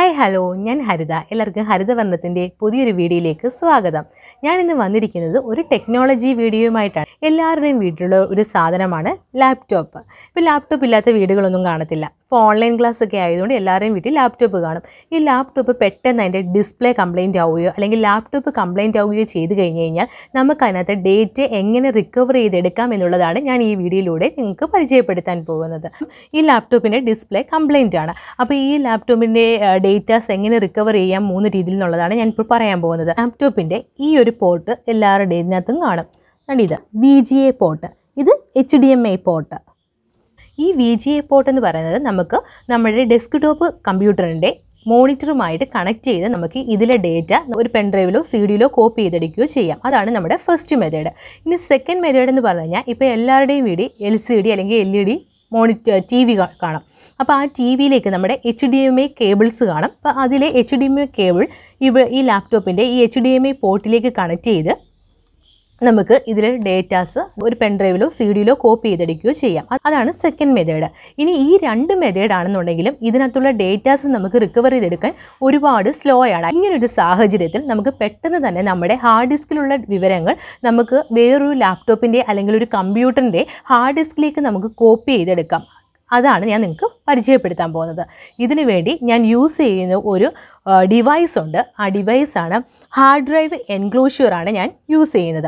hi hello ഞാൻ ഹരിത എല്ലാവർക്കും ഹരിതവർണ്ണത്തിൻ്റെ പുതിയൊരു വീഡിയോയിലേക്ക് സ്വാഗതം ഞാൻ ഇന്ന് വന്നിരിക്കുന്നത് ഒരു ടെക്നോളജി വീഡിയോയുമായിട്ടാണ് എല്ലാവരുടെയും വീട്ടിലുള്ള ഒരു സാധനമാണ് ലാപ്ടോപ്പ് ഇപ്പോൾ ലാപ്ടോപ്പ് ഇല്ലാത്ത വീടുകളൊന്നും കാണത്തില്ല ഇപ്പോൾ ഓൺലൈൻ ക്ലാസ് ഒക്കെ ആയതുകൊണ്ട് എല്ലാവരുടെയും വീട്ടിൽ ലാപ്ടോപ്പ് കാണും ഈ ലാപ്ടോപ്പ് പെട്ടെന്ന് അതിൻ്റെ ഡിസ്പ്ലേ കംപ്ലൈൻറ്റ് ആവുകയോ അല്ലെങ്കിൽ ലാപ്ടോപ്പ് കംപ്ലൈൻറ്റ് ആവുകയോ ചെയ്ത് കഴിഞ്ഞ് കഴിഞ്ഞാൽ നമുക്ക് അതിനകത്ത് ഡേറ്റ് എങ്ങനെ റിക്കവർ ചെയ്തെടുക്കാം എന്നുള്ളതാണ് ഞാൻ ഈ വീഡിയോയിലൂടെ നിങ്ങൾക്ക് പരിചയപ്പെടുത്താൻ പോകുന്നത് ഈ ലാപ്ടോപ്പിൻ്റെ ഡിസ്പ്ലേ കംപ്ലൈൻ്റ് ആണ് അപ്പോൾ ഈ ലാപ്ടോപ്പിൻ്റെ ഡേറ്റാസ് എങ്ങനെ റിക്കവർ ചെയ്യാം മൂന്ന് രീതിയിൽ എന്നുള്ളതാണ് ഞാൻ ഇപ്പോൾ പറയാൻ പോകുന്നത് ലാപ്ടോപ്പിൻ്റെ ഈ ഒരു പോർട്ട് എല്ലാവരുടെയും ഇതിനകത്തും കാണും കണ്ടോ ഇത് വി ജി എ പോർട്ട് ഇത് H D M I port ഈ വി ജി എ പോർട്ട് എന്ന് പറയുന്നത് നമുക്ക് നമ്മുടെ ഡെസ്ക്ടോപ്പ് കമ്പ്യൂട്ടറിൻ്റെ മോണിറ്ററുമായിട്ട് കണക്ട് ചെയ്ത് നമുക്ക് ഇതിലെ ഡേറ്റ ഒരു പെൻഡ്രൈവിലോ സി ഡിയിലോ കോപ്പി ചെയ്തെടുക്കുകയോ ചെയ്യാം അതാണ് നമ്മുടെ ഫസ്റ്റ് മെത്തേഡ് ഇനി സെക്കൻഡ് മെത്തേഡ് എന്ന് പറഞ്ഞു കഴിഞ്ഞാൽ ഇപ്പോൾ എല്ലാവരുടെയും വീടി എൽ സി ഡി അല്ലെങ്കിൽ L E D monitor T V കാണാം അപ്പോൾ ആ ടി വിയിലേക്ക് നമ്മുടെ H D M I cables കാണും അപ്പോൾ അതിലെ H D M I cable ഇവ ഈ ലാപ്ടോപ്പിൻ്റെ ഈ എച്ച് ഡി എം ഐ പോർട്ടിലേക്ക് കണക്ട് ചെയ്ത് നമുക്ക് ഇതിൽ ഡേറ്റാസ് ഒരു പെൻഡ്രൈവിലോ സി ഡിയിലോ കോപ്പി ചെയ്തെടുക്കുകയോ ചെയ്യാം അത് അതാണ് സെക്കൻഡ് മെത്തേഡ് ഇനി ഈ രണ്ട് മെത്തേഡ് ആണെന്നുണ്ടെങ്കിലും ഇതിനകത്തുള്ള ഡേറ്റാസ് നമുക്ക് റിക്കവർ ചെയ്തെടുക്കാൻ ഒരുപാട് സ്ലോ ആണ് ഇങ്ങനൊരു സാഹചര്യത്തിൽ നമുക്ക് പെട്ടെന്ന് തന്നെ നമ്മുടെ ഹാർഡ് ഡിസ്കിലുള്ള വിവരങ്ങൾ നമുക്ക് വേറൊരു ലാപ്ടോപ്പിൻ്റെ അല്ലെങ്കിൽ ഒരു കമ്പ്യൂട്ടറിൻ്റെ ഹാർഡ് ഡിസ്കിലേക്ക് നമുക്ക് കോപ്പി ചെയ്തെടുക്കാം അതാണ് ഞാൻ നിങ്ങൾക്ക് പരിചയപ്പെടുത്താൻ പോകുന്നത് ഇതിനു വേണ്ടി ഞാൻ യൂസ് ചെയ്യുന്ന ഒരു ഡിവൈസ് ഉണ്ട് ആ ഡിവൈസാണ് ഹാർഡ് ഡ്രൈവ് എൻക്ലോഷ്യറാണ് ഞാൻ യൂസ് ചെയ്യുന്നത്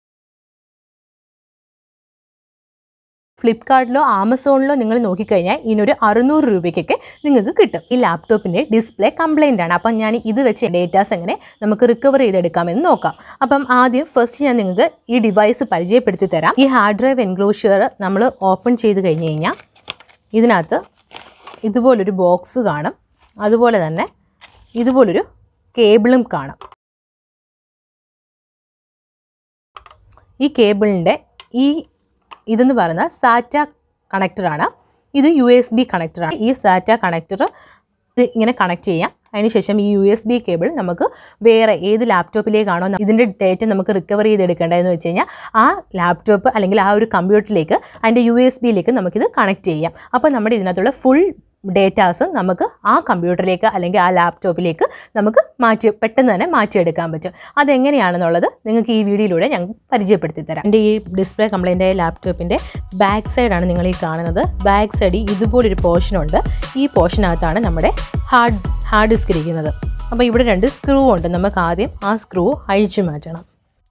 ഫ്ലിപ്കാർട്ടിലോ ആമസോണിലോ നിങ്ങൾ നോക്കിക്കഴിഞ്ഞാൽ ഇതിനൊരു അറുന്നൂറ് രൂപയ്ക്കൊക്കെ നിങ്ങൾക്ക് കിട്ടും ഈ ലാപ്ടോപ്പിൻ്റെ ഡിസ്പ്ലേ കംപ്ലൈൻ്റ് ആണ് അപ്പം ഞാൻ ഇത് വെച്ച് ഡേറ്റാസ് എങ്ങനെ നമുക്ക് റിക്കവർ ചെയ്തെടുക്കാമെന്ന് നോക്കാം അപ്പം ആദ്യം ഫസ്റ്റ് ഞാൻ നിങ്ങൾക്ക് ഈ ഡിവൈസ് പരിചയപ്പെടുത്തി തരാം ഈ ഹാർഡ് ഡ്രൈവ് എൻക്ലോഷ്യർ നമ്മൾ ഓപ്പൺ ചെയ്ത് കഴിഞ്ഞ് കഴിഞ്ഞാൽ ഇതിനകത്ത് ഇതുപോലൊരു ബോക്സ് കാണും അതുപോലെ തന്നെ ഇതുപോലൊരു കേബിളും കാണും ഈ കേബിളിൻ്റെ ഈ ഇതെന്ന് പറയുന്ന സാറ്റ കണക്ടറാണ് ഇത് യു എസ് ബി കണക്ടറാണ് ഈ സാറ്റ കണക്ടർ ഇത് ഇങ്ങനെ കണക്ട് ചെയ്യാം അതിനുശേഷം ഈ യു എസ് ബി കേബിൾ നമുക്ക് വേറെ ഏത് ലാപ്ടോപ്പിലേക്കാണോ ഇതിൻ്റെ ഡേറ്റ നമുക്ക് റിക്കവർ ചെയ്തെടുക്കേണ്ടതെന്ന് വെച്ച് കഴിഞ്ഞാൽ ആ ലാപ്ടോപ്പ് അല്ലെങ്കിൽ ആ ഒരു കമ്പ്യൂട്ടറിലേക്ക് അതിൻ്റെ യു എസ് ബിയിലേക്ക് നമുക്കിത് കണക്ട് ചെയ്യാം അപ്പോൾ നമ്മുടെ ഇതിനകത്തുള്ള ഫുൾ ഡേറ്റാസ് നമുക്ക് ആ കമ്പ്യൂട്ടറിലേക്ക് അല്ലെങ്കിൽ ആ ലാപ്ടോപ്പിലേക്ക് നമുക്ക് മാറ്റി പെട്ടെന്ന് തന്നെ മാറ്റിയെടുക്കാൻ പറ്റും അതെങ്ങനെയാണെന്നുള്ളത് നിങ്ങൾക്ക് ഈ വീഡിയോയിലൂടെ ഞാൻ പരിചയപ്പെടുത്തി തരാം എൻ്റെ ഈ ഡിസ്പ്ലേ കംപ്ലൈൻ്റ് ആയ ലാപ്ടോപ്പിൻ്റെ ബാക്ക് സൈഡാണ് നിങ്ങൾ ഈ കാണുന്നത് ബാക്ക് സൈഡിൽ ഇതുപോലൊരു പോർഷനുണ്ട് ഈ പോർഷനകത്താണ് നമ്മുടെ ഹാർഡ് ഹാർഡ് ഡിസ്ക് ഇരിക്കുന്നത് അപ്പോൾ ഇവിടെ രണ്ട് സ്ക്രൂ ഉണ്ട് നമുക്ക് ആദ്യം ആ സ്ക്രൂ അഴിച്ചു മാറ്റണം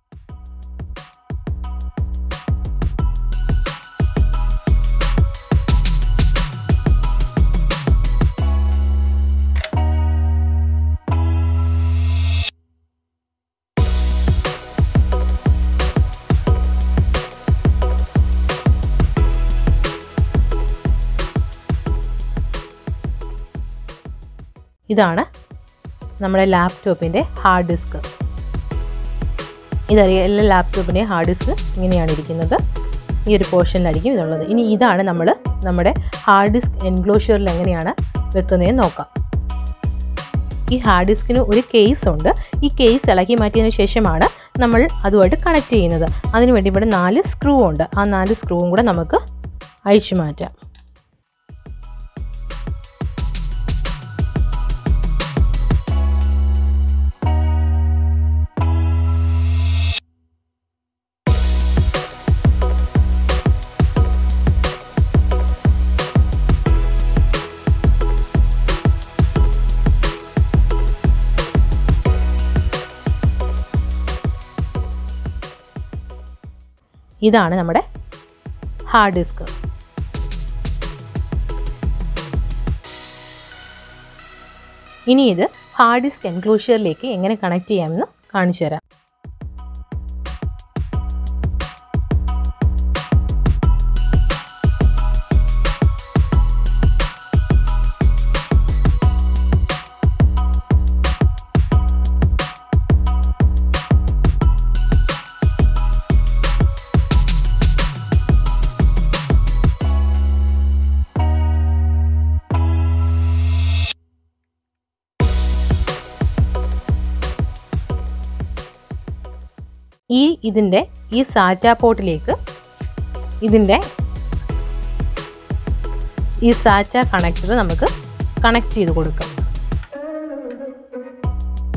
ഇതാണ് നമ്മുടെ ലാപ്ടോപ്പിൻ്റെ ഹാർഡ് ഡിസ്ക് ഇതറിയാം എല്ലാ ലാപ്ടോപ്പിൻ്റെയും ഹാർഡ് ഡിസ്ക് ഇങ്ങനെയാണ് ഇരിക്കുന്നത് ഈ ഒരു പോർഷനിലായിരിക്കും ഇതുള്ളത് ഇനി ഇതാണ് നമ്മൾ നമ്മുടെ ഹാർഡ് ഡിസ്ക് എൻക്ലോഷ്യറിൽ എങ്ങനെയാണ് വെക്കുന്നതെന്ന് നോക്കാം ഈ ഹാർഡ് ഡിസ്കിന് ഒരു കേസ് ഉണ്ട് ഈ കേസ് ഇളക്കി മാറ്റിയതിന് ശേഷമാണ് നമ്മൾ അതുമായിട്ട് കണക്ട് ചെയ്യുന്നത് അതിനുവേണ്ടി ഇവിടെ നാല് സ്ക്രൂ ഉണ്ട് ആ നാല് സ്ക്രൂവും കൂടെ നമുക്ക് അഴിച്ചു മാറ്റാം ഇതാണ് നമ്മുടെ ഹാർഡ് ഡിസ്ക് ഇനി ഇത് ഹാർഡ് ഡിസ്ക് എൻക്ലോഷ്യറിലേക്ക് എങ്ങനെ കണക്ട് ചെയ്യാമെന്ന് കാണിച്ചു തരാം ഈ ഇതിൻ്റെ ഈ സാറ്റാ പോർട്ടിലേക്ക് ഇതിൻ്റെ ഈ സാറ്റ കണക്ടർ നമുക്ക് കണക്ട് ചെയ്ത് കൊടുക്കാം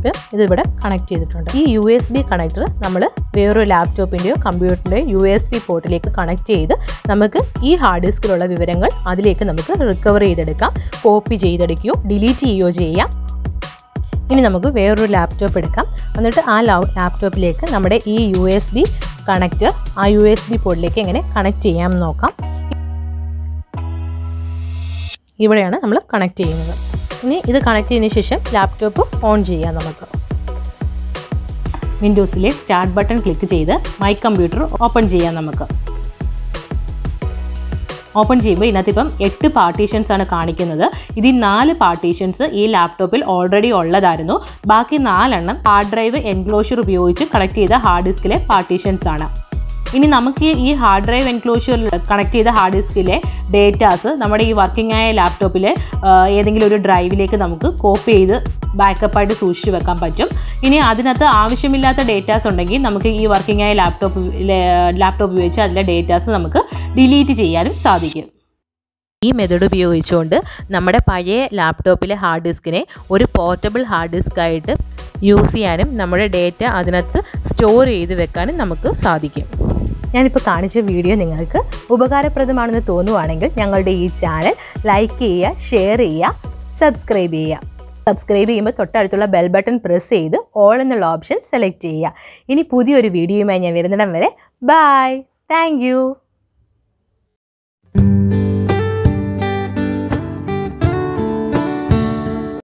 ഇപ്പം ഇതിവിടെ കണക്ട് ചെയ്തിട്ടുണ്ട് ഈ യു എസ് ബി കണക്ടർ നമ്മൾ വേറൊരു ലാപ്ടോപ്പിൻ്റെയോ കമ്പ്യൂട്ടറിൻ്റെയോ യു എസ് ബി പോർട്ടിലേക്ക് കണക്ട് ചെയ്ത് നമുക്ക് ഈ ഹാർഡ് ഡിസ്കിലുള്ള വിവരങ്ങൾ അതിലേക്ക് നമുക്ക് റിക്കവർ ചെയ്തെടുക്കാം കോപ്പി ചെയ്തെടുക്കുകയോ ഡിലീറ്റ് ചെയ്യുകയോ ചെയ്യാം ഇനി നമുക്ക് വേറൊരു ലാപ്ടോപ്പ് എടുക്കാം എന്നിട്ട് ആ ലാപ്ടോപ്പിലേക്ക് നമ്മുടെ ഈ യു എസ് ബി കണക്റ്റർ ആ യു എസ് ബി പോർട്ടിലേക്ക് എങ്ങനെ കണക്ട് ചെയ്യാമെന്ന് നോക്കാം ഇവിടെയാണ് നമ്മൾ കണക്ട് ചെയ്യുന്നത് ഇനി ഇത് കണക്ട് ചെയ്തതിന് ശേഷം ലാപ്ടോപ്പ് ഓൺ ചെയ്യാം നമുക്ക് വിൻഡോസിലെ സ്റ്റാർട്ട് ബട്ടൺ ക്ലിക്ക് ചെയ്ത് മൈ കമ്പ്യൂട്ടർ ഓപ്പൺ ചെയ്യാം നമുക്ക് ഓപ്പൺ ചെയ്യുമ്പോൾ ഇതിനകത്ത് ഇപ്പം എട്ട് പാർട്ടീഷൻസ് ആണ് കാണിക്കുന്നത് ഇതിൽ നാല് പാർട്ടീഷൻസ് ഈ ലാപ്ടോപ്പിൽ ഓൾറെഡി ഉള്ളതായിരുന്നു ബാക്കി നാലെണ്ണം ഹാർഡ് ഡ്രൈവ് എൻക്ലോഷർ ഉപയോഗിച്ച് കണക്ട് ചെയ്ത ഹാർഡ് ഡിസ്കിലെ പാർട്ടീഷൻസ് ആണ് ഇനി നമുക്ക് ഈ ഹാർഡ് ഡ്രൈവ് എൻക്ലോഷറിൽ കണക്ട് ചെയ്ത ഹാർഡ് ഡിസ്കിലെ ഡേറ്റാസ് നമ്മുടെ ഈ വർക്കിംഗ് ആയ ലാപ്ടോപ്പിലെ ഏതെങ്കിലും ഒരു ഡ്രൈവിലേക്ക് നമുക്ക് കോപ്പി ചെയ്ത് ബാക്കപ്പായിട്ട് സൂക്ഷിച്ച് വെക്കാൻ പറ്റും ഇനി അതിനകത്ത് ആവശ്യമില്ലാത്ത ഡേറ്റാസ് ഉണ്ടെങ്കിൽ നമുക്ക് ഈ വർക്കിംഗ് ആയ ലാപ്ടോപ്പ് ലാപ്ടോപ്പ് ഉപയോഗിച്ച് അതിലെ ഡേറ്റാസ് നമുക്ക് ഡിലീറ്റ് ചെയ്യാനും സാധിക്കും ഈ മെത്തേഡ് ഉപയോഗിച്ചുകൊണ്ട് നമ്മുടെ പഴയ ലാപ്ടോപ്പിലെ ഹാർഡ് ഡിസ്കിനെ ഒരു പോർട്ടബിൾ ഹാർഡ് ഡിസ്ക് ആയിട്ട് യൂസ് ചെയ്യാനും നമ്മുടെ ഡേറ്റ അതിനകത്ത് സ്റ്റോർ ചെയ്ത് വെക്കാനും നമുക്ക് സാധിക്കും ഞാനിപ്പോൾ കാണിച്ച വീഡിയോ നിങ്ങൾക്ക് ഉപകാരപ്രദമാണെന്ന് തോന്നുവാണെങ്കിൽ ഞങ്ങളുടെ ഈ ചാനൽ ലൈക്ക് ചെയ്യുക ഷെയർ ചെയ്യുക സബ്സ്ക്രൈബ് ചെയ്യുക സബ്സ്ക്രൈബ് ചെയ്യുമ്പോൾ തൊട്ടടുത്തുള്ള ബെൽ ബട്ടൺ പ്രസ് ചെയ്ത് ഓൾ എന്നുള്ള ഓപ്ഷൻ സെലക്ട് ചെയ്യുക ഇനി പുതിയൊരു വീഡിയോയുമായി ഞാൻ വരുന്നിടം വരെ ബായ് താങ്ക്